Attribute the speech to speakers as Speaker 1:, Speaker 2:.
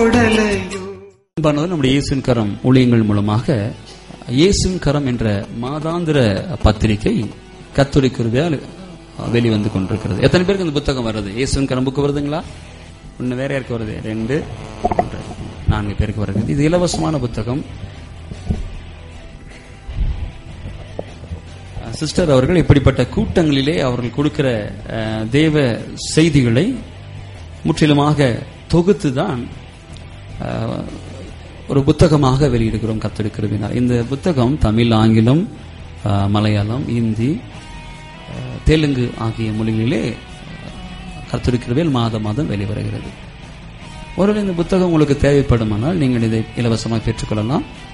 Speaker 1: அன்பானவர் நம்முடைய இயேசுவின் கரம் ஊழியங்கள் மூலமாக இயேசுவின் கரம் என்ற மாதாந்திர பத்திரிகை கத்தோலிக்க கிருபையால் வெளிவந்து கொண்டிருக்கிறது எத்தனை பேருக்கு இந்த புத்தகம் வருது இயேசுவின் கரம் புக்கு வருதுங்களா ஒன்று வேற யாருக்கு வருது ரெண்டு மூன்று, நான்கு பேருக்கு வருது இது இலவசமான புத்தகம் சிஸ்டர் அவர்கள் இப்படிப்பட்ட கூட்டங்களிலே அவர்கள் கொடுக்கிற அஹ், தேவ செய்திகளை முற்றிலுமாக தொகுத்து தான் அஹ், ஒரு புத்தகமாக வெளியிடுகிறோம் கத்தெடுக்கிறதுனால் இந்த புத்தகம் தமிழ் ஆங்கிலம் அஹ், மலையாளம் இந்தி அஹ், தெலுங்கு ஆகிய மொழிகளிலே கத்தெடுக்கிறவில் மாதம் மாதம் வெளிவருகிறது ஒருவேளை இந்த புத்தகம் உங்களுக்கு தேவைப்படுமானால் நீங்கள் இதை இலவசமாக பெற்றுக்கொள்ளலாம்